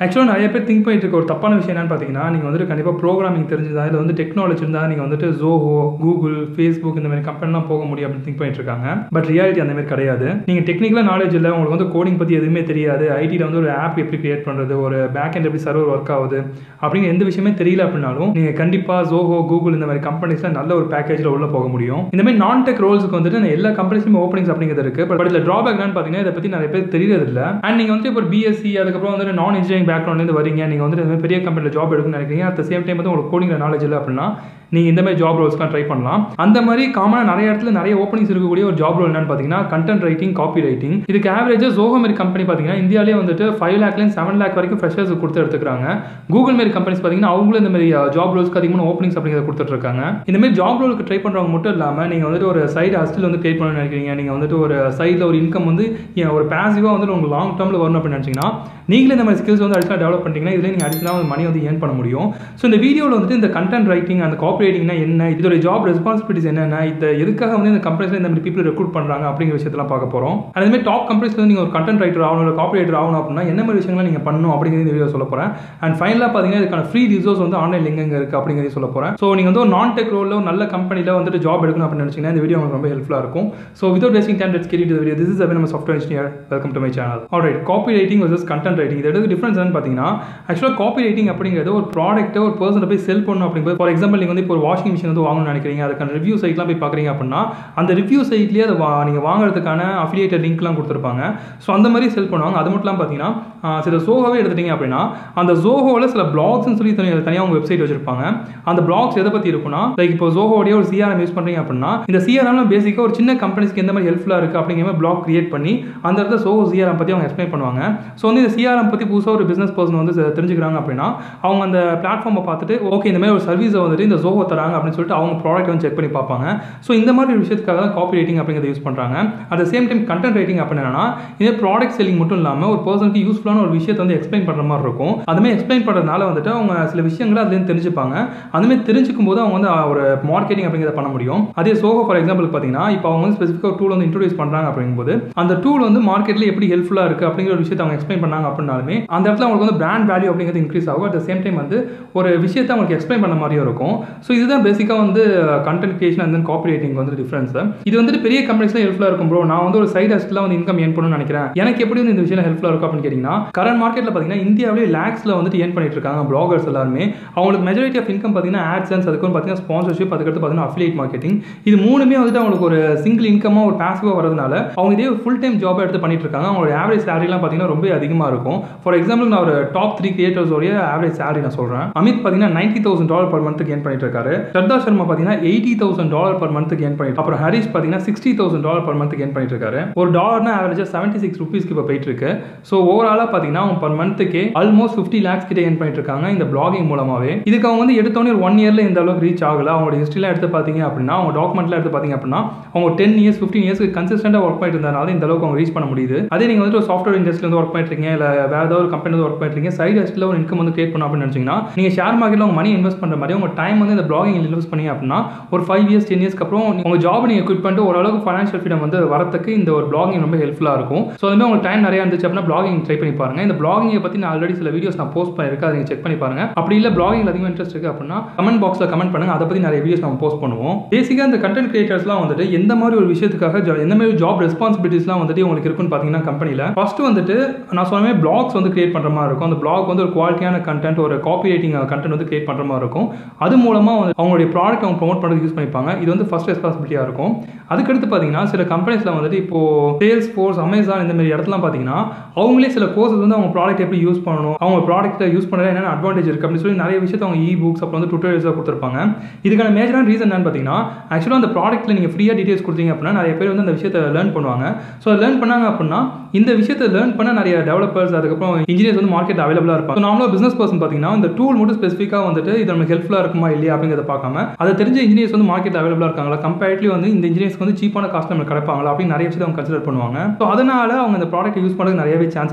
ஆக்சுவலாக நிறைய பேர் திங்க் பண்ணிட்டு இருக்க ஒரு தப்பான விஷயம் என்னன்னு பார்த்தீங்கன்னா நீங்கள் வந்துட்டு கண்டிப்பாக ப்ரோக்ராமிங் தெரிஞ்சிருந்தா இல்லை வந்து டெக்னாலஜி இருந்தால் நீங்கள் வந்துட்டு ஜோஹோ கூகுள் ஃபேஸ்புக் இந்த மாதிரி கம்பெனிலாம் போக முடியும் அப்படின்னு திங்க் பண்ணிட்டு இருக்காங்க பட் ரியாலிட்டி அந்த மாதிரி கிடையாது நீங்கள் டெக்னிக்கலாக நாலேஜ் இல்லை உங்களுக்கு வந்து கோடிங் பற்றி எதுவுமே தெரியாது ஐடியில் வந்து ஒரு ஆப் எப்படி கிரியேட் பண்ணுறது ஒரு பேக் எண்ட் எப்படி சர்வர் ஒர்க் ஆகுது அப்படிங்கிற எந்த விஷயமே தெரியல அப்படின்னாலும் நீங்கள் கண்டிப்பாக ஜோஹோ கூகுள் இந்த மாதிரி கம்பெனிஸில் நல்ல ஒரு பேக்கேஜில் உள்ள போக முடியும் இந்த மாதிரி நான் டெக் ரோல்ஸுக்கு வந்துட்டு எல்லா கம்பெனிஸுமே ஓப்பனிங்ஸ் அப்படிங்கிறது இருக்குது பட் இதில் ட்ராபேக் என்னன்னு பார்த்தீங்கன்னா இதை பற்றி நிறைய பேர் தெரியறதில்ல அண்ட் நீங்கள் வந்து இப்போ பிஎஸ்சி அதுக்கப்புறம் வந்து நான் இன்ஜினியரிங் பேக்ரவுண்ட்லேருந்து வரீங்க நீங்கள் வந்து இந்த மாதிரி பெரிய கம்பெனியில் ஜாப் எடுக்கணும்னு நினைக்கிறீங்க அட் சேம் டைம் வந்து உங்களுக்கு கோடிங்கிற நாலேஜ் இல்லை அப்படின்னா நீங்கள் இந்த மாதிரி ஜாப் ரோல்ஸ்லாம் ட்ரை பண்ணலாம் அந்த மாதிரி காமனாக நிறைய இடத்துல நிறைய ஓப்பனிங்ஸ் இருக்கக்கூடிய ஒரு ஜாப் ரோல் என்னன்னு பார்த்தீங்கன்னா கண்டென்ட் ரைட்டிங் காப்பி ரைட்டிங் இதுக்கு ஆவரேஜாக ஜோஹோ மாரி கம்பெனி பார்த்தீங்கன்னா இந்தியாவிலே வந்துட்டு ஃபைவ் லேக்லேருந்து செவன் லேக் வரைக்கும் ஃப்ரெஷர்ஸ் கொடுத்து எடுத்துக்கிறாங்க கூகுள் மாரி கம்பெனிஸ் பார்த்தீங்கன்னா அவங்களும் இந்த மாதிரி ஜாப் ரோல்ஸ்க்கு அதிகமான ஓப்பனிங்ஸ் அப்படிங்கிறத கொடுத்துட்டு இருக்காங்க இந்த மாதிரி ஜாப் ரோலுக்கு ட்ரை பண்ணுறவங்க மட்டும் இல்லாமல் நீங்கள் வந்துட்டு ஒரு சைடு ஹஸ்டில் வந்து கிரியேட் பண்ணணும்னு நினைக்கிறீங்க நீங்கள் வந்துட்டு ஒரு சைடில் ஒரு இன்கம் வந்து ஏன் ஒரு பேசிவாக வந்து உங்களுக்கு லாங் டேர்மில் வரணும் அப்படின்னு நினச்சிங்கன்னா நீங்களே இந்த மாதிரி ஸ்கில்ஸ் வந்து அடிஷனலாக டெவலப் பண்ணிட்டீங்கன்னா இதில் நீங்கள் அடிஷனலாக மணி வந்து ஏர்ன் பண்ண முடியும் ஸோ இந்த வீடியோவில் வந்துட்டு இந்த கண்டென்ட் ரைட்டிங் அந்த காப்பி ரைட்டிங்னா என்ன இதோட ஜாப் ரெஸ்பான்சிபிலிட்டிஸ் என்னென்ன இந்த எதுக்காக வந்து இந்த கம்பெனிஸில் இந்த மாதிரி பீப்பிள் ரெக்ரூட் பண்ணுறாங்க அப்படிங்கிற விஷயத்தெல்லாம் பார்க்க போகிறோம் அதே மாதிரி டாப் கம்பெனிஸில் நீங்கள் ஒரு கண்டென்ட் ரைட்டர் ஆகணும் இல்லை காப்பி ரைட்டர் ஆகணும் அப்படின்னா என்ன மாதிரி விஷயங்கள் நீங்கள் பண்ணணும் அப்படிங்கிறது இந்த வீடியோ சொல்ல போகிறேன் அண்ட் ஃபைனலாக பார்த்தீங்கன்னா இதுக்கான ஃப்ரீ ரிசோர்ஸ் வந்து ஆன்லைன் லிங்க் எங்கே இருக்குது அப்படிங்கிறத சொல்ல போகிறேன் ஸோ நீங்கள் வந்து ஒரு நான் டெக் ரோலில் ஒரு நல்ல கம்பெனியில் வந்துட்டு ஜாப் எடுக்கணும் அப்படின்னு நினச்சிங்கன்னா இந்த வீடியோ உங்களுக்கு ரொம்ப ஹெல்ப்ஃபுல்லாக இருக்கும் so without wasting time let's get video this is away நம்ம software engineer welcome to my channel alright copy writing versus content writing இதோட டிஃப்ரென்ஸ் என்னன்னு பார்த்தீங்கன்னா ஆக்சுவலாக காப்பி ரைட்டிங் அப்படிங்கிறது ஒரு ப்ராடக்ட்டை ஒரு பர்சனை போய் செல் பண்ணணும் அப்படிங்கிறது ஃபார் எக்ஸாம்பிள் நீங்கள் வந்து இப்போ ஒரு வாஷிங் மிஷின் வந்து வாங்கணும்னு நினைக்கிறீங்க அதுக்கான ரிவ்யூ சைட்லாம் போய் பார்க்குறீங்க அப்படின்னா அந்த ரிவ்யூ சைட்லேயே அதை வா நீங்கள் வாங்குறதுக்கான அஃபிலியேட்டட் லிங்க்லாம் கொடுத்துருப்பாங்க ஸோ அந்த மாதிரி செல் பண்ணுவாங்க அது மட்டும் இல்லாமல் பார்த்தீங்கன்னா சில ஜோஹோவே எடுத்துட்டீங்க அப்படின்னா அந்த ஜோஹோவில் சில பிளாக்ஸ்னு சொல்லி தனியாக தனியாக அவங்க வெப்சைட் வச்சிருப்பாங்க அந்த பிளாக்ஸ் எதை பற்றி இருக்குன்னா லைக் இப்போ ஜோஹோடைய ஒரு சிஆர்எம் யூஸ் பண்ணுறீங்க அப்படின்னா இந்த சிஆர்எம்ல பேசிக்காக ஒரு சின்ன கம்பெனிஸ்க்கு எந்த மாதிரி ஹெல்ப்ஃபுல்லாக இருக்குது அப்படிங்கிற மாதிரி பிளாக் கிரியேட் பண்ணி அந்த இடத்துல ஜோஹோ சிஆர்எம் பற்றி அவங்க எக்ஸ்பிளைன் பண்ணுவாங்க ஸோ வந்து இந்த சிஆர்எம் பற்றி புதுசாக ஒரு பிஸ்னஸ் பர்சன் வந்து தெரிஞ்சுக்கிறாங்க அப்படின்னா அவங்க அந்த பிளாட்ஃபார்மை பார்த்துட்டு ஓகே இந்த மாதிரி ஒரு சர்வீஸை வந்துட்டு இந்த ஜோஹோ தராங்க அப்படின்னு சொல்லிட்டு அவங்க ப்ராடக்ட் வந்து செக் பண்ணி பார்ப்பாங்க ஸோ இந்த மாதிரி ஒரு விஷயத்துக்காக தான் காப்பி ரைட்டிங் அப்படிங்கிறத யூஸ் பண்ணுறாங்க at same time content writing அப்படின்னா இதே ப்ராடக்ட் செல்லிங் மட்டும் இல்லாமல் ஒரு பர்சனுக்கு யூஸ்ஃபுல்லான ஒரு விஷயத்தை வந்து எக்ஸ்பிளைன் பண்ணுற மாதிரி இருக்கும் அதுமாதிரி எக்ஸ்பிளைன் பண்ணுறதுனால வந்துட்டு அவங்க சில விஷயங்களை அதுலேருந்து தெரிஞ்சுப்பாங்க அதுமாதிரி தெரிஞ்சுக்கும் போது அவங்க வந்து ஒரு மார்க்கெட்டிங் அப்படிங்கிறத பண்ண முடியும் அதே சோகோ ஃபார் எக்ஸாம்பிள் பார்த்தீங்கன்னா இப்போ அவங்க வந்து ஸ்பெசிஃபிக்காக ஒரு டூல் வந்து இன்ட்ரோடியூஸ் பண்ணுறாங்க அப்படிங்கும்போது அந்த டூல் வந்து மார்க்கெட்டில் எப்படி ஹெல்ப்ஃபுல்லாக இருக்குது அப்படிங்கிற ஒரு விஷயத்தை அவங்க எக்ஸ்பிளைன் பண்ணாங்க அப்படின்னாலுமே அந்த இடத்துல அவங்களுக்கு வந்து பிராண்ட் வேல்யூ அப்படிங்கிறது இன்க்ரீஸ் ஆகும் அட் சேம் டைம் வந்து ஒரு விஷயத்தை அவங்களுக்கு எக்ஸ்பிளைன் பண்ண மாதிரியும் இருக்கும் ஸோ இதுதான் பேசிக்காக வந்து content creation and then copy writing வந்து டிஃப்ரென்ஸ் இது வந்துட்டு பெரிய கம்பெனிஸ்லாம் ஹெல்ப்ஃபுல்லாக இருக்கும் ப்ரோ நான் வந்து ஒரு சைட் ஹஸ்டில் வந்து இன்கம் ஏன் பண்ணணும்னு நினைக்கிறேன் எனக்கு எப்படி வந்து இந்த விஷயம் ஹெல்ப்ஃபுல்லாக இருக்கும் அப்படின்னு கேட்டிங்கன்னா கரண்ட் மார்க்கெட்டில் பார்த்தீங்கன்னா இந்தியாவிலே லேக்ஸில் வந்துட்டு ஏன் பண்ணிட்டு இருக்காங்க பிளாகர்ஸ் எல்லாருமே அவங்களுக்கு மெஜாரிட்டி ஆஃப் இன்கம் பார்த்தீங்கன்னா ஆட்சன்ஸ் அதுக்கு பார்த்தீங்கன்னா ஸ்பான்சர்ஷிப் அதுக்கடுத்து பார்த்தீங்கன்னா அஃபிலியேட் மார்க்கெட்டிங் இது மூணுமே வந்துட்டு அவங்களுக்கு ஒரு சிங்கிள் இன்கமாக ஒரு பாசிவாக வரதுனால அவங்க இதே ஃபுல் டைம் ஜாபாக எடுத்து பண்ணிட்டு இருக்காங்க அவங்களோட ஆவரேஜ் சேலரிலாம் பார்த்தீங்கன்னா ரொம்ப அதிகமாக இருக்கும் ஃபார் எக்ஸாம்பிள் நான் ஒரு டாப் த்ரீ கிரியேட்டர்ஸோடைய ஆவரேஜ் சேலரி நான் சொல்கிறேன் அமித் பார்த்தீங்கன்னா நைன்டி தௌசண்ட் டாலர் பர் மந்த்துக்கு ஏன் பண்ணிட்டு இருக்காரு ஸ்ரத்தா சர்மா பார்த்தீங்கன்னா எயிட்டி தௌசண்ட் டாலர் பர் மந்த்துக்கு ஏன் பண்ணிட்டு அப்புறம் ஹரிஷ் பார்த்தீங்கன்னா சிக்ஸ்டி தௌசண்ட் டாலர் பர் மந்த்துக்கு ஏன் பண்ணிட்டு இருக்காரு ஒரு டாலர்னா ஆவரேஜாக செவன்ட்டி சிக்ஸ் ருபீஸ்க்கு இப்போ போயிட்டு இருக்கு ஸோ ஓவராலாக பார்த்தீங்கன்னா அவங்க பர் மந்த்துக்கு ஆல்மோஸ்ட் ஃபிஃப்டி லேக்ஸ் கிட்ட ஏன் பண்ணிட்டு இருக்காங்க இந்த பிளாகிங் மூலமாகவே இதுக்கு அவங்க வந்து எடுத்தோடனே ஒரு ஒன் இயர்ல இந்த அளவுக்கு ரீச் ஆகல அவங்களோட ஹிஸ்ட்ரிலாம் எடுத்து பார்த்தீங்க அப்படின்னா அவங்க டாக்குமெண்ட்லாம் எடுத்து பார்த்தீங்க அப்படின்னா அவங்க டென் இயர்ஸ் ஃபிஃப்டின் இயர்ஸ்க்கு கன்சிஸ்டண்டாக ஒர்க் பண்ணிட்டு இருந்தனால இந்த அளவுக்கு அவங்க ரீச் பண்ண முடியுது அதே நீங்கள் வந்து ஒரு சாஃப்ட்வேர் இண்டஸ்ட்ரியில் வந்து ஒர்க் பண்ணிட்டு இருக்கீங்க இல்லை வேறு ஏதாவது ஒரு கம்பெனி வந்து ஒர்க் பண்ணிட்டு இருக்கீங்க சைடு ஹஸ்டில் ஒரு இன்கம் வந்து கிரியேட் பண்ணணும் அப்படின்னு நினச்சிங்கன்னா நீங்கள் ஷேர் மார்க்கெட்டில் உங்கள் மணி இன்வெஸ்ட் பண்ணுற மாதிரி உங்கள் டைம் வந்து இந்த பிளாகிங் இன்வெஸ்ட் பண்ணி அப்படின்னா ஒரு ஃபைவ் இயர்ஸ் டென் இயர்ஸ்க்கு அப்புறம் உங்கள் ஜாப் நீங்கள் குவிட் பண்ணிட்டு ஓரளவுக்கு ஃபைனான்ஷியல் ஃப்ரீடம் வந்து வரத்துக்கு இந்த ஒரு பிளாகிங் ரொம்ப ஹெல்ப்ஃபுல்லாக இருக்கும் ஸோ அதுமாதிரி உங்களுக்கு டைம் நிறையா இருந்துச்சு அப்படின்னா பிளாகிங் ட்ரை பண்ணி பாருங்க இந்த பிளாகிங்கை பற்றி நான் ஆல்ரெடி சில வீடியோஸ் நான் போஸ்ட் பண்ணியிருக்கேன் அதை நீங்கள் செக் பண்ணி பாருங்க அப்படி இல்லை பிளாகிங் அதிகமாக இன்ட்ரெஸ்ட் இருக்குது அப்படின்னா கமெண்ட் பாக்ஸில் கமெண்ட் பண்ணுங்க அதை பற்றி நிறைய வீடியோஸ் நம்ம போஸ்ட் பண்ணுவோம் பேசிக்காக இந்த கண்டென்ட் கிரியேட்டர்ஸ்லாம் வந்துட்டு எந்த மாதிரி ஒரு விஷயத்துக்காக எந்த மாதிரி ஜாப் ரெஸ்பான்சிபிலிட்டிஸ்லாம் வந்துட்டு உங்களுக்கு இருக்குன்னு பார்த்தீங்கன்னா கம்பெனியில் ஃபர்ஸ்ட் வந்துட்டு நான் சொன்ன பிளாக்ஸ் வந்து கிரியேட் பண்ணுற மாதிரி இருக்கும் அந்த பிளாக் வந்து ஒரு குவாலிட்டியான கண்டென்ட் ஒரு காப்பி ரைட்டிங் கண்டென்ட் வந்து கிரியேட் பண்ணுற மாதிரி இருக்கும் அது மூலமாக வந்து அவங்களுடைய ப்ராடக்ட் அவங்க ப்ரொமோட் பண்ணுறது யூஸ் பண்ணிப்பாங்க இது வந்து ஃபர்ஸ்ட் ரெஸ்பான்சிபிலிட்டியாக இருக்கும் அதுக்கடுத்து பார்த்தீங்கன்னா சில கம்பெனிஸில் வந்துட்டு இப்போ சேல்ஸ் ஃபோர்ஸ் அமேசான் இந்த மாதிரி இடத்துலாம் பார்த்தீங்கன்னா அவங்களே சில கோர்சஸ் வந்து அவங்க ப்ராடக்ட் எப்படி யூஸ் பண்ணணும் அவங்க ப்ராடக்ட்டை யூஸ் பண்ணுறது என்னென்ன அட்வான்டேஜ் இருக்குது அப்படின்னு சொல்லி நிறைய விஷயத்தை அவங்க இ புக்ஸ் அப்புறம் வந்து டுட்டோரியல்ஸாக கொடுத்துருப்பாங்க இதுக்கான மேஜரான ரீசன் என்னன்னு பார்த்தீங்கன்னா ஆக்சுவலாக அந்த ப்ராடக்ட்டில் நீங்கள் ஃப்ரீயாக டீட்டெயில்ஸ் கொடுத்தீங்க அப்படின்னா நிறைய பேர் வந்து அந்த விஷயத்தை லேர்ன் பண்ணுவாங்க ஸோ லேர்ன் பண்ணாங்க அப்படின்னா இந்த விஷயத்தை லேர்ன் பண்ண நிறைய டெவலப்பர்ஸ் அதுக்கப்புறம் இன்ஜினியர்ஸ் வந்து மார்க்கெட் அவைலபிளாக இருப்பாங்க நார்மலாக பிஸ்னஸ் பர்சன் பார்த்தீங்கன்னா இந்த டூல் மட்டும் ஸ்பெசிஃபிக்காக வந்துட்டு இது நமக்கு ஹெல்ப்ஃபுல்லாக இருக்குமா இல்லையா அப்படிங்கிறத பார்க்காம அதை தெரிஞ்ச இன்ஜினியர்ஸ் வந்து மார்க்கெட் அவைலபிளாக இருக்காங்களா கம்பேரிட்லி வந்து இந்த இன்ஜினியர்ஸ்க்கு வந்து சீப்பான காஸ்ட் நமக்கு கிடைப்பாங்களா அப்படின்னு நிறைய விஷயத்தை அவங்க கன்சிடர் பண்ணுவாங்க ஸோ அதனால அவங்க இந்த ப்ராடக்ட் யூஸ் பண்ணுறது நிறையவே சான்சஸ் இருக்கு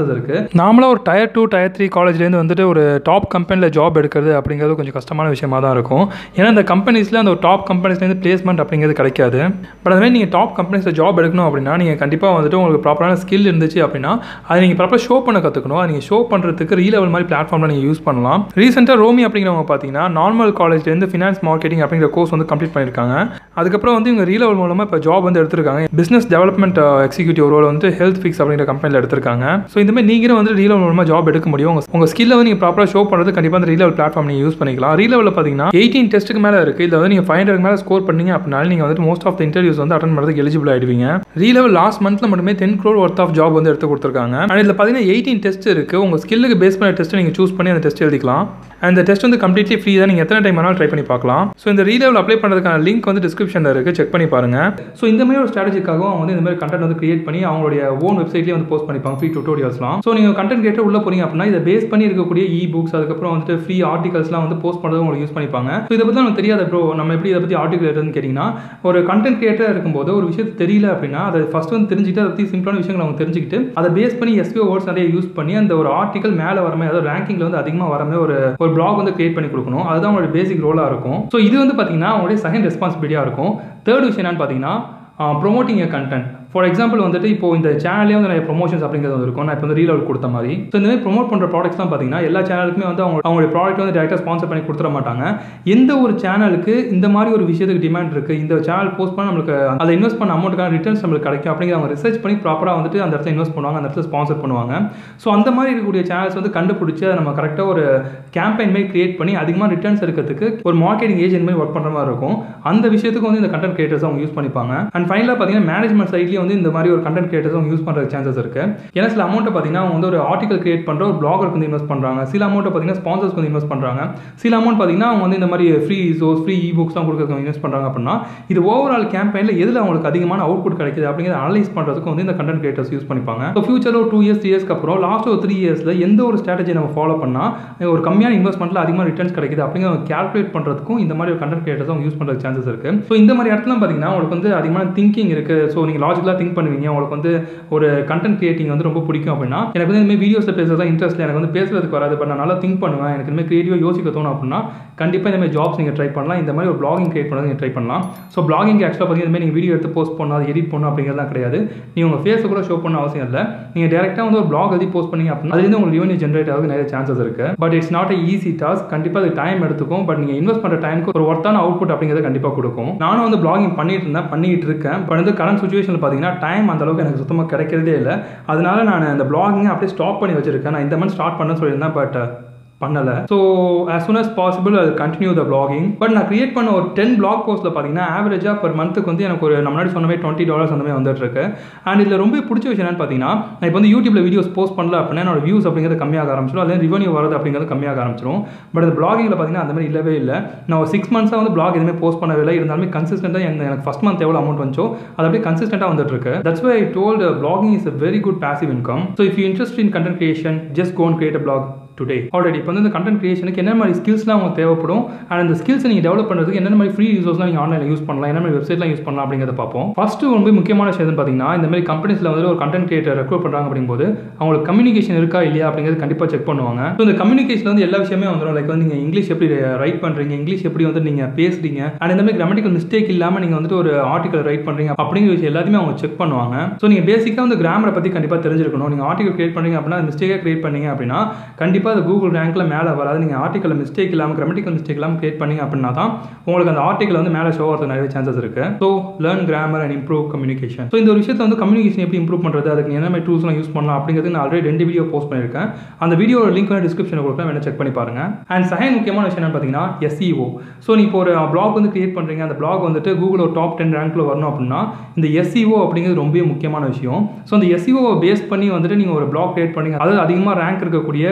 நாமளாக ஒரு டயர் டூ டயர் த்ரீ காலேஜ்லேருந்து வந்துட்டு ஒரு டாப் கம்பெனியில் ஜாப் எடுக்கிறது அப்படிங்கிறது கொஞ்சம் கஷ்டமான விஷயமா தான் இருக்கும் ஏன்னா இந்த கம்பெனிஸில் அந்த ஒரு டாப் கம்பெனிஸ்லேருந்து பிளேஸ்மெண்ட் அப்படிங்கிறது கிடைக்காது பட் அதுமாதிரி நீங்கள் டாப் கம்பெனிஸில் ஜாப் எடுக்கணும் அப்படின்னா நீங்கள் கண்டிப்பாக வந்துட்டு உங்களுக்கு ப்ராப்பரான ஸ்கில் இருந்துச்சு அப்படின்னா அதை நீங்கள் ப்ராப்பராக ஷோ பண்ண கற்றுக்கணும் அதை நீங்கள் ஷோ பண்ணுறதுக்கு ரீ லெவல் மாதிரி பிளாட்ஃபார்மில் நீங்கள் யூஸ் பண்ணலாம் ரீசெண்டாக ரோமி அப்படிங்கிறவங்க பார்த்தீங்கன்னா நார்மல் காலேஜ்லேருந்து ஃபினான்ஸ் மார்க்கெட்டிங் அப்படிங்கிற கோர்ஸ் வந்து கம்ப்ளீட் பண்ணியிருக்காங்க அதுக்கப்புறம் வந்து இவங்க ரீ லெவல் மூலமாக இப்போ ஜாப் வந்து எடுத்திருக்காங்க பிஸ்னஸ் டெவலப்மெண்ட் எக்ஸிக்யூட்டிவ் ரோல் வந்து ஹெல்த் ஃபிக்ஸ் அப்படிங்கிற கம்பெனியில் எடுத்திருக்காங்க ஸோ இந்த மாதிரி நீங்களும் வந்து ரீ லெவல் மூலமாக ஜாப் எடுக்க முடியும் உங்கள் உங்கள் ஸ்கில்லை வந்து நீங்கள் ப்ராப்பராக ஷோ பண்ணுறது கண்டிப்பாக அந்த ரீ லெவல் பிளாட்ஃபார்ம் நீங்கள் யூஸ் பண்ணிக்கலாம் ரீ லெவலில் பார்த்தீங்கன்னா எயிட்டீன் டெஸ்ட்டுக்கு மேலே இருக்குது இதில் வந்து நீங்கள் ஃபைவ் ஹண்ட்ரட் மேலே ஸ்கோர் பண்ணீங்க அப்படின்னா நீங்கள் வந்துட்டு மோஸ்ட் ஆஃப் த இன்டர்வியூஸ் வந்து அட்டன் பண்ணுறதுக்கு எலிஜிபிள் ஆயிடுவீங்க ரீ லெவல் லாஸ்ட் மந்த்தில் மட்டுமே ten crore worth of job வந்து எடுத்து கொடுத்துருக்காங்க அண்ட் இதில் பார்த்தீங்கன்னா எயிட்டீன் டெஸ்ட் இருக்குது உங்கள் ஸ்கில்லுக்கு பேஸ் பண்ண டெஸ்ட்டை நீங்கள் சூஸ் பண்ணி அந்த டெஸ்ட் எழுதிக்கலாம் அந்த டெஸ்ட் வந்து கம்ப்ளீட்லி ஃப்ரீ தான் நீங்கள் எத்தனை டைம் வேணாலும் ட்ரை பண்ணி பார்க்கலாம் ஸோ இந்த ரீ லெவல் அப்ளை பண்ணுறதுக்கான லிங்க் வந்து டிஸ்கிரிப்ஷனில் இருக்குது செக் பண்ணி பாருங்கள் ஸோ இந்த மாதிரி ஒரு ஸ்ட்ராட்டஜிக்காக அவங்க வந்து இந்த மாதிரி கண்டென்ட் வந்து கிரியேட் பண்ணி அவங்களுடைய ஓன் வெப்சைட்லேயே வந்து போஸ்ட் பண்ணிப்பாங்க ஃப்ரீ டுட்டோரியல்ஸ்லாம் ஸோ நீங்கள் கண்டென்ட் கேட்டு உள்ள போறீங்க அப்படின்னா இதை பேஸ் பண்ணி இருக்கக்கூடிய இ புக்ஸ் அதுக்கப்புறம் வந்துட்டு ஃப்ரீ ஆர்டிகல்ஸ்லாம் வந்து போஸ்ட் பண்ணுறது உங்களுக்கு யூஸ் பண்ணிப்பாங்க ஸோ இதை பற்றி நமக்கு தெரியாத ப்ரோ நம்ம எப்படி இதை பற்றி ஆர்டிகல் எழுதுன்னு கேட்டிங்கன்னா ஒரு கண்டென்ட் கிரியேட்டர் இருக்கும்போது ஒரு விஷயத்து தெரியல அப்படின்னா அதை ஃபஸ்ட் வந்து தெரிஞ்சுட்டு அதை பற்றி சிம்பிளான விஷயங்களை அவங்க தெரிஞ்சுக்கிட்டு அதை பேஸ் பண்ணி எஸ்பிஓ வேர்ட்ஸ் நிறைய யூஸ் பண்ணி அந்த ஒரு ஆர்டிகல் மேலே வரமே அதாவது ரேங்கிங்கில் வந்து அதிகமாக வரமே ஒரு ஒரு பிளாக் வந்து கிரியேட் பண்ணி கொடுக்கணும் அதுதான் அவங்களோட பேசிக் ரோலாக இருக்கும் ஸோ இது வந்து பார்த்தீங்கன்னா அவங்களுடைய செகண்ட் ரெஸ்பான்சிபிலிட்டியாக இருக்கும் தேர்ட் விஷயம் என்னன்னு பார்த்தீங்கன்னா promoting a content for example வந்துட்டு இப்போ இந்த சேனல்லே வந்து நிறைய ப்ரொமோஷன்ஸ் அப்படிங்கிறது வந்து இருக்கும் நான் இப்போ வந்து ரீல் அவுட் கொடுத்த மாதிரி ஸோ இந்த மாதிரி ப்ரொமோட் பண்ணுற ப்ராடக்ட்ஸ்லாம் பார்த்தீங்கன்னா எல்லா சேனலுக்குமே வந்து அவங்க அவங்களுடைய ப்ராடக்ட் வந்து டேரெக்டாக ஸ்பான்சர் பண்ணி கொடுத்துட மாட்டாங்க எந்த ஒரு சேனலுக்கு இந்த மாதிரி ஒரு விஷயத்துக்கு டிமாண்ட் இருக்குது இந்த சேனல் போஸ்ட் பண்ண நம்மளுக்கு அதை இன்வெஸ்ட் பண்ண அமௌண்ட்டுக்கான ரிட்டர்ன்ஸ் நம்மளுக்கு கிடைக்கும் அப்படிங்கிற அவங்க ரிசர்ச் பண்ணி ப்ராப்பராக வந்துட்டு அந்த இடத்துல இன்வெஸ்ட் பண்ணுவாங்க அந்த இடத்துல ஸ்பான்சர் பண்ணுவாங்க ஸோ அந்த மாதிரி இருக்கக்கூடிய சேனல்ஸ் வந்து கண்டுபிடிச்சி அதை நம்ம கரெக்டாக ஒரு கேம்பெயின் மாதிரி கிரியேட் பண்ணி அதிகமாக ரிட்டர்ன்ஸ் இருக்கிறதுக்கு ஒரு மார்க்கெட்டிங் ஏஜென்ட் மாதிரி ஒர்க் பண்ணுற மாதிரி இருக்கும் அந்த விஷயத்துக்கு வந்து இந்த கண்டென்ட் கிரியேட்டர்ஸ் அவங்க யூஸ் பண்ணிப்பாங்க அண்ட் ஃபைனலாக பார்த்தீங்கன்னா மேனேஜ்மெண்ட் சைட்லேயே வந்து இந்த மாதிரி ஒரு கண்டென்ட் கிரியேட்டர்ஸ் அவங்க யூஸ் பண்ணுற சான்சஸ் இருக்கு ஏன்னா சில அமௌண்ட்டை பார்த்தீங்கன்னா அவங்க வந்து ஒரு ஆர்டிகல் கிரியேட் பண்ணுற ஒரு பிளாகருக்கு வந்து இன்வெஸ்ட் பண்ணுறாங்க சில அமௌண்ட்டை பார்த்தீங்கன்னா ஸ்பான்சர்ஸ் வந்து இன்வெஸ்ட் பண்ணுறாங்க சில அமௌண்ட் பார்த்தீங்கன்னா அவங்க வந்து இந்த மாதிரி ஃப்ரீ ரிசோர்ஸ் ஃப்ரீ இ புக்ஸ்லாம் கொடுக்குறதுக்கு இன்வெஸ்ட் பண்ணுறாங்க அப்படின்னா இது ஓவரால் கேம்பெயினில் எதில் அவங்களுக்கு அதிகமான அவுட்புட் கிடைக்குது அப்படிங்கிறத அனலைஸ் பண்ணுறதுக்கு வந்து இந்த கண்டென்ட் கிரியேட்டர்ஸ் யூஸ் பண்ணிப்பாங்க ஸோ ஃபியூச்சரில் ஒரு டூ இயர்ஸ் த்ரீ இயர்ஸ்க்கு அப்புறம் லாஸ்ட் ஒரு த்ரீ இயர்ஸில் எந்த ஒரு ஸ்ட்ராட்டஜி நம்ம ஃபாலோ பண்ணால் ஒரு கம்மியான இன்வெஸ்ட்மெண்ட்டில் அதிகமாக ரிட்டர்ன்ஸ் கிடைக்குது அப்படிங்கிற கேல்குலேட் பண்ணுறதுக்கும் இந்த மாதிரி ஒரு கண்டென்ட் கிரியேட்டர்ஸ் அவங்க யூஸ் பண்ணுற சான்சஸ் இருக்கு ஸோ இந்த மாதிரி இடத்துல பார்த்தீங்கன்னா உங்களுக்கு வந்து அதிகமான திங்கிங் இருக்கு ஸோ நீங்கள் லாஜிக்கலாக திங்க் பண்ணுவீங்க உங்களுக்கு வந்து ஒரு கண்டென்ட் கிரியேட்டிங் வந்து ரொம்ப பிடிக்கும் அப்படின்னா எனக்கு வந்து இனிமேல் வீடியோஸில் பேசுறது தான் இன்ட்ரெஸ்ட் எனக்கு வந்து பேசுறதுக்கு வராது பட் நான் நல்லா திங்க் பண்ணுவேன் எனக்கு இனிமேல் கிரியேட்டிவாக யோசிக்க தோணும் அப்படின்னா கண்டிப்பாக இந்த மாதிரி ஜாப்ஸ் நீங்கள் ட்ரை பண்ணலாம் இந்த மாதிரி ஒரு பிளாகிங் கிரியேட் பண்ணது நீங்கள் ட்ரை பண்ணலாம் ஸோ பிளாகிங் ஆக்சுவலாக பார்த்தீங்கன்னா இந்த மாதிரி நீங்கள் வீடியோ எடுத்து போஸ்ட் பண்ணணும் அதை எடிட் பண்ணணும் அப்படிங்கிறதுலாம் கிடையாது நீங்கள் உங்கள் ஃபேஸை கூட ஷோ பண்ண அவசியம் இல்லை நீங்கள் டேரெக்டாக வந்து ஒரு பிளாக் எழுதி போஸ்ட் பண்ணி அப்படின்னா அதுலேருந்து உங்களுக்கு ரெவன்யூ ஜென்ரேட் ஆகுது நிறைய சான்சஸ் இருக்கு but it's not a easy task கண்டிப்பாக அது டைம் எடுத்துக்கும் பட் நீங்கள் இன்வெஸ்ட் பண்ணுற டைமுக்கு ஒரு ஒர்த்தான அவுட்புட் அப்படிங்கிறது கண்டிப்பாக கொடுக்கும் நானும் வந்து பிளாகிங் பண்ணிட்டு இருந்தேன் பண்ணிட்டு இருக்கேன் பட் வந்து கரண்ட் சுச்சுவேஷனில் பார்த்தீங்கன்னா டைம் அந்த அளவுக்கு எனக்கு சுத்தமாக கிடைக்கிறதே இல்லை அதனால நான் அந்த பிளாகிங் அப்படியே ஸ்டாப் பண்ணி வச்சிருக்கேன் நான் இந்த மாதிரி ஸ்டார்ட் பண்ண சொல்லியிருந்தேன் பட் பண்ணலை so as soon as possible அது கண்டினியூ த பிளாகிங் பட் நான் கிரியேட் பண்ண ஒரு டென் பிளாக் போஸ்ட்டில் பார்த்தீங்கன்னா ஆவரேஜாக பர் மந்த்துக்கு வந்து எனக்கு ஒரு நம்ம முன்னாடி சொன்ன மாதிரி டுவெண்ட்டி டாலர்ஸ் அந்த மாதிரி வந்துட்டு இருக்கு அண்ட் இதில் ரொம்ப பிடிச்ச விஷயம் என்னன்னு பார்த்தீங்கன்னா நான் இப்போ வந்து யூடியூப்ல வீடியோஸ் போஸ்ட் பண்ணல அப்படின்னா என்னோட வியூஸ் அப்படிங்கிறது கம்மியாக ஆரம்பிச்சிடும் அதில் ரிவன்யூ வரது அப்படிங்கிறது கம்மியாக ஆரம்பிச்சிடும் பட் அந்த பிளாகிங்கில் பார்த்தீங்கன்னா அந்த மாதிரி இல்லவே இல்லை நான் ஒரு சிக்ஸ் மந்த்ஸாக வந்து பிளாக் எதுவுமே போஸ்ட் பண்ணவே இல்லை இருந்தாலுமே கன்சிஸ்டண்டாக எனக்கு ஃபஸ்ட் மந்த் எவ்வளோ அமௌண்ட் வந்துச்சோ அது அப்படியே கன்சிஸ்டண்டாக வந்துட்டு இருக்கு that's why I told blogging is a very good passive income so if you interest in content creation just gone create a blog today already இப்போ வந்து இந்த கண்டென்ட் கிரியேஷனுக்கு என்ன மாதிரி ஸ்கில்ஸ்லாம் உங்களுக்கு தேவைப்படும் அண்ட் அந்த ஸ்கில்ஸ் நீங்கள் டெவலப் பண்ணுறதுக்கு என்னென்ன மாதிரி ஃப்ரீ ரிசோர்ஸ்லாம் நீங்கள் ஆன்லைனில் யூஸ் பண்ணலாம் என்ன மாதிரி வெப்சைட்லாம் யூஸ் பண்ணலாம் அப்படிங்கிறத பார்ப்போம் ஃபர்ஸ்ட் ரொம்ப முக்கியமான விஷயம் எதுன்னு பார்த்தீங்கன்னா இந்த மாதிரி கம்பெனிஸில் வந்து ஒரு கண்டென்ட் கிரியேட்டர் ரெக்ரூட் பண்ணுறாங்க அப்படிங்கும்போது அவங்களுக்கு கம்யூனிகேஷன் இருக்கா இல்லையா அப்படிங்கிறது கண்டிப்பாக செக் பண்ணுவாங்க ஸோ இந்த கம்யூனிகேஷன் வந்து எல்லா விஷயமே வந்துடும் லைக் வந்து நீங்கள் இங்கிலீஷ் எப்படி ரைட் பண்ணுறீங்க இங்கிலீஷ் எப்படி வந்து நீங்கள் பேசுறீங்க அண்ட் இந்த மாதிரி கிராமட்டிக்கல் மிஸ்டேக் இல்லாமல் நீங்கள் வந்துட்டு ஒரு ஆர்டிகல் ரைட் பண்ணுறீங்க அப்படிங்கிற விஷயம் எல்லாத்தையுமே அவங்க செக் பண்ணுவாங்க ஸோ நீங்கள் பேசிக்காக வந்து கிராமரை பற்றி கண்டிப்பாக தெரிஞ்சிருக்கணும் நீங்கள் ஆர்டிகல் கிரியேட் பண்ணுறீங்க அப்படின்னா மிஸ்டேக்காக கிரியேட் பண்ணீங்க அப்படின்னா கண்டிப்பாக அது கூகுள் ரேங்க்கில் மேலே வராது நீங்கள் ஆர்டிக்கல் மிஸ்டேக் இல்லாமல் கிராமட்டிக்கல் மிஸ்டேக் இல்லாமல் கிரியேட் பண்ணீங்க அப்படின்னா தான் உங்களுக்கு அந்த ஆர்டிக்கல் வந்து மேலே ஷோ ஆகிறதுக்கு நிறைய சான்சஸ் இருக்கு so learn grammar and improve communication so இந்த ஒரு விஷயத்தை வந்து கம்யூனிகேஷன் எப்படி இம்ப்ரூவ் பண்ணுறது அதுக்கு என்ன மாதிரி டூல்ஸ்லாம் யூஸ் பண்ணலாம் அப்படிங்கிறது நான் ஆல்ரெடி ரெண்டு வீடியோ போஸ்ட் பண்ணியிருக்கேன் அந்த வீடியோட லிங்க் வந்து டிஸ்கிரிப்ஷனில் கொடுக்குறேன் வேணா செக் பண்ணி பாருங்க அண்ட் செகண்ட் முக்கியமான விஷயம் என்ன பார்த்தீங்கன்னா எஸ்இஓ ஸோ நீ இப்போ ஒரு பிளாக் வந்து கிரியேட் பண்ணுறீங்க அந்த பிளாக் வந்துட்டு கூகுள் ஒரு டாப் டென் ரேங்க்ல வரணும் அப்படின்னா இந்த எஸ்இஓ அப்படிங்கிறது ரொம்ப முக்கியமான விஷயம் ஸோ அந்த எஸ்இஓ பேஸ் பண்ணி வந்துட்டு நீங்கள் ஒரு பிளாக் கிரியேட் பண்ணீங்க அதாவது அதிகமாக ரேங்க் இருக்கக்கூடிய ஒரு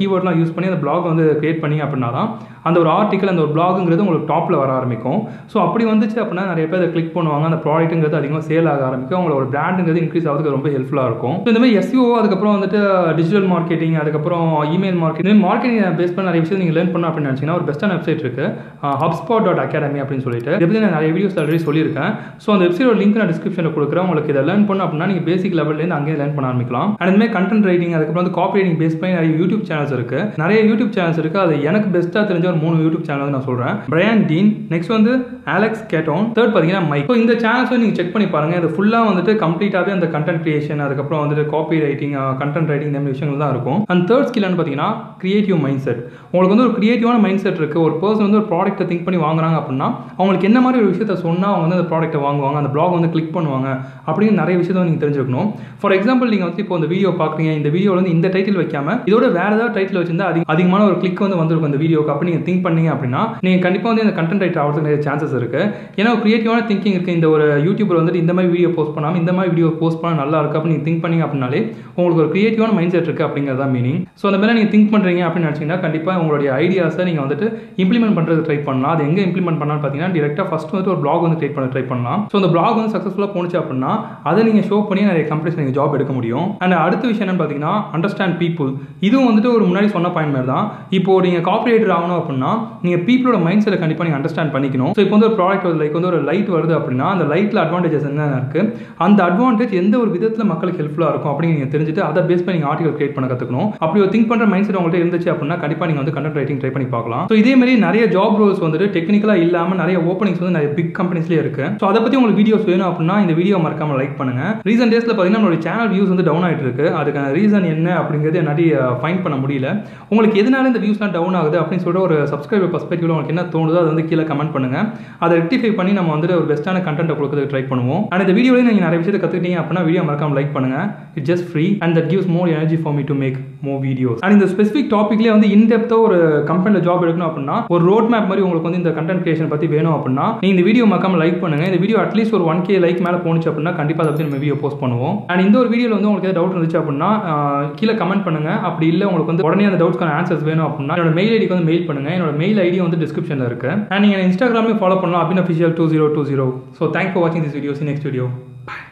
கீவேர்ட்லாம் யூஸ் பண்ணி அந்த பிளாக் வந்து கிரியேட் பண்ணி அப்படின்னா தான் அந்த ஒரு ஆர்டிக்கல் அந்த ஒரு பிளாகுங்கிறது உங்களுக்கு டாப்பில் வர ஆரம்பிக்கும் ஸோ அப்படி வந்துச்சு அப்படின்னா நிறைய பேர் அதை கிளிக் பண்ணுவாங்க அந்த ப்ராடக்ட்டுங்கிறது அதிகமாக சேல் ஆக ஆரம்பிக்கும் அவங்களோட பிராண்டுங்கிறது இன்க்ரீஸ் ஆகிறதுக்கு ரொம்ப ஹெல்ப்ஃபுல்லாக இருக்கும் ஸோ இந்த மாதிரி எஸ்யூஓ அதுக்கப்புறம் வந்துட்டு டிஜிட்டல் மார்க்கெட்டிங் அதுக்கப்புறம் இமெயில் மார்க்கெட்டிங் மார்க்கெட்டிங் பேஸ் பண்ண நிறைய விஷயம் நீங்கள் லேர்ன் பண்ணணும் அப்படின்னு நினச்சிங்கன்னா ஒரு பெஸ்ட்டான வெப்சைட் இருக்கு ஹப்ஸ்பாட் டாட் அகாடமி அப்படின்னு சொல்லிட்டு இதை பற்றி நான் நிறைய வீடியோஸ் ஆல்ரெடி சொல்லியிருக்கேன் ஸோ அந்த வெப்சைட்டோட லிங்க் நான் டிஸ்கிரிப்ஷனில் கொடுக்குறேன் உங்களுக்கு இதை லேர்ன் பண்ணணும் அப்படின்னா நீங்கள் பேசிக் லெவல்லேருந்து அங்கேயே லேர்ன் பண்ண ஆரம்பிக்கலாம் அண்ட் இந்த மாதிரி கண்டென்ட் ரைட்டிங் அதுக்கப்புறம் வந்து காப்பி ரைட்டிங் பேஸ் பண்ணி நிறைய யூடியூப் சேனல்ஸ் இருக்கு நிறைய யூடியூப் சேனல்ஸ் இருக்கு அது எனக்கு பெஸ்ட்டாக தெரிஞ்ச ஒரு மூணு யூடியூப் சேனல் வந்து நான் சொல்கிறேன் பிரையான் டீன் நெக்ஸ்ட் வந்து அலெக்ஸ் கேட்டோன் தேர்ட் பார்த்தீங்கன்னா மைக் ஸோ இந்த சேனல்ஸ் நீங்கள் செக் பண்ணி பாருங்க இது ஃபுல்லாக வந்துட்டு கம்ப்ளீட்டாகவே அந்த கண்டென்ட் கிரியேஷன் அதுக்கப்புறம் வந்துட்டு காப்பி ரைட்டிங் கண்டென்ட் ரைட்டிங் இந்த மாதிரி விஷயங்கள் தான் இருக்கும் அண்ட் தேர்ட் ஸ்கில்னு பார்த்தீங்கன்னா கிரியேட்டிவ் மைண்ட் செட் உங்களுக்கு வந்து ஒரு கிரியேட்டிவான மைண்ட் செட் இருக்கு ஒரு பர்சன் வந்து ஒரு ப்ராடக்ட்டை திங்க் பண்ணி வாங்குறாங்க அப்படின்னா அவங்களுக்கு என்ன மாதிரி ஒரு விஷயத்த சொன்னால் அவங்க வந்து அந்த ப்ராடக்ட்டை வாங்குவாங்க அந்த பிளாக் வந்து கிளிக் பண்ணுவாங்க அப்படின்னு நிறைய விஷயத்த நீங்கள் தெரிஞ்சுக்கணும் ஃபார் எக்ஸாம்பிள் நீங்கள் வந்து இப்போ இந்த வீடியோ பார்க்குறீங்க இந்த வீடியோவில் வந்து இந்த டைட்டில் வைக்காம இதோட வேற ஏதாவது டைட்டில் வச்சிருந்தா அதிக அதிகமான ஒரு கிளிக் வந்து வந்திருக்கும் இந்த வீடியோக்கு அப்படி நீங்கள் திங்க் பண்ணீங்க அப்படின்னா நீங்கள் கண்டிப்பாக வந்து இந்த கண்டென்ட் ரைட்டர் ஆகிறதுக்கு நிறைய சான்சஸ் இருக்கு ஏன்னா கிரியேட்டிவான திங்கிங் இருக்கு இந்த ஒரு யூடியூபர் வந்துட்டு இந்த மாதிரி வீடியோ போஸ்ட் பண்ணாமல் இந்த மாதிரி வீடியோ போஸ்ட் பண்ணால் நல்லா இருக்கு அப்படின்னு நீங்கள் திங்க் பண்ணீங்க அப்படின்னாலே உங்களுக்கு ஒரு கிரியேட்டிவான மைண்ட் செட் இருக்கு அப்படிங்கிறதா மீனிங் ஸோ அந்த மாதிரி நீங்கள் திங்க் பண்ணுறீங்க அப்படின்னு நினச்சிங்கன்னா கண்டிப்பாக உங்களுடைய ஐடியாஸை நீங்கள் வந்துட்டு இம்ப்ளிமெண்ட் பண்ணுறது ட்ரை பண்ணலாம் அது எங்கே இம்ப்ளிமெண்ட் பண்ணலாம் பார்த்தீங்கன்னா டேரெக்டாக ஃபஸ்ட் வந்துட்டு ஒரு பிளாக் வந்து கிரியேட் பண்ண ட்ரை பண்ணலாம் ஸோ அந்த பிளாக் வந்து சக்ஸஸ்ஃபுல்லாக போணுச்சு அப்படின்னா அதை நீங்கள் ஷோ பண்ணி நிறைய கம்பெனிஸ் நீங்கள் ஜாப் எடுக்க முடியும் அண்ட் அடுத்த விஷயம் என்னன்னு பார்த்தீங்கன்னா அண்டர்ஸ்டாண்ட் பீப்புள் இதுவும் வந்துட்டு ஒரு முன்னாடி சொன்ன பாயிண்ட் மாதிரி தான் இப்போ நீங்கள் காப்பரேட்டர் ஆகணும் அப்படின்னா நீங்கள் பீப்புளோட மைண்ட் செட்டை கண்டிப்பாக நீங்கள் அண்டர்ஸ்டாண்ட் பண்ணிக்கணும் ஸோ இப்போ வந்து ஒரு ப்ராடக்ட் வருது லைக் வந்து ஒரு லைட் வருது அப்படின்னா அந்த லைட்டில் அட்வான்டேஜஸ் என்ன இருக்குது அந்த அட்வான்டேஜ் எந்த ஒரு விதத்தில் மக்களுக்கு ஹெல்ப்ஃபுல்லாக இருக்கும் அப்படின்னு நீங்கள் தெரிஞ்சுட்டு அதை பேஸ் பண்ணி நீங்கள் ஆர்டிகல் கிரியேட் பண்ண கற்றுக்கணும் அப்படி ஒரு திங்க் பண்ணுற மைண்ட் செட் உங்கள்கிட்ட இருந்துச்சு அப்படின்னா கண்டிப்பாக நீங்கள் வந்து கண்டென்ட் ரைட்டிங் ட்ரை பண்ணி பார்க்கலாம் ஸோ இதே மாதிரி நிறைய ஜாப் ரோல்ஸ் வந்துட்டு டெக்னிக்கலாக இல்லாமல் நிறைய ஓப்பனிங்ஸ் வந்து நிறைய பிக் கம்பெனிஸ்லேயே இருக்கு ஸோ அதை பற்றி உங்களுக்கு வீடியோஸ் வேணும் அப்படின்னா இந்த வீடியோ மறக்காம லைக் பண்ணுங்க ரீசன்ட் டேஸில் பார்த்தீங்கன்னா நம்மளுடைய சேனல் வியூஸ் வந்து டவுன் ஆகிட்டு இருக்கு அதுக்கான ரீசன் என்ன அப்படிங்கிறது என்னாடி ஃபைன் பண்ண முடியல உங்களுக்கு எதனால இந்த வியூஸ்லாம் டவுன் ஆகுது அப்படின்னு சொல்லிட்டு ஒரு சப்ஸ்கிரைபர் பர்ஸ்பெக்டிவ்ல உங்களுக்கு என்ன தோணுதோ அதை வந்து கீழே கமெண்ட் பண்ணுங்க அதை ரெக்டிஃபை பண்ணி நம்ம வந்துட்டு ஒரு பெஸ்ட்டான கண்டென்ட் கொடுக்கறதுக்கு ட்ரை பண்ணுவோம் அண்ட் இந்த வீடியோவில் நீங்கள் நிறைய விஷயத்தை கற்றுக்கிட்டீங்க அப்படின்னா வீடியோ மறக்காம லைக் பண்ணுங்க it just free and that gives more energy for me to make more videos and இந்த ஸ்பெசிஃபிக் டாப்பிக்லேயே வந்து இன்டெப்த்தாக ஒரு கம்பெனியில் ஜாப் எடுக்கணும் அப்படின்னா ஒரு ரோட் மேப் மாதிரி உங்களுக்கு வந்து இந்த கண்டென்ட் கிரியேஷன் பற்றி வேணும் அப்படின்னா நீங்கள் இந்த வீடியோ மறக்காம லைக் பண்ணுங்க இந்த வீடியோ அட்லீஸ்ட் ஒரு ஒன் கே லைக் மேலே போணுச்சு அப்படின்னா கண்டிப்பாக அதை பற்றி நம்ம வீடியோ போஸ்ட் பண்ணுவோம் அண்ட் இந்த ஒரு வீடியோவில் வந்து உங்களுக்கு ஏதாவது டவுட் இருந்துச்சு அப்படின்னா ஆஹ், கீழே கமெண்ட் பண்ணுங்க அப்படி இல்லை உங்களுக்கு வந்து உடனே அந்த டவுட்ஸ்க்கான ஆன்சர்ஸ் வேணும் அப்படின்னா என்னோட மெயில் ஐடிக்கு வந்து மெயில் பண்ணுங்க என்னோட மெயில் ஐடி வந்து டிஸ்கிரிப்ஷனில் இருக்கு அண்ட் நீங்கள் இன்ஸ்டாகிராமே ஃபாலோ பண்ணலாம் Abin official two zero two zero so thank for வாட்சிங் திஸ் வீடியோஸ் நெக்ஸ்ட் வீடியோ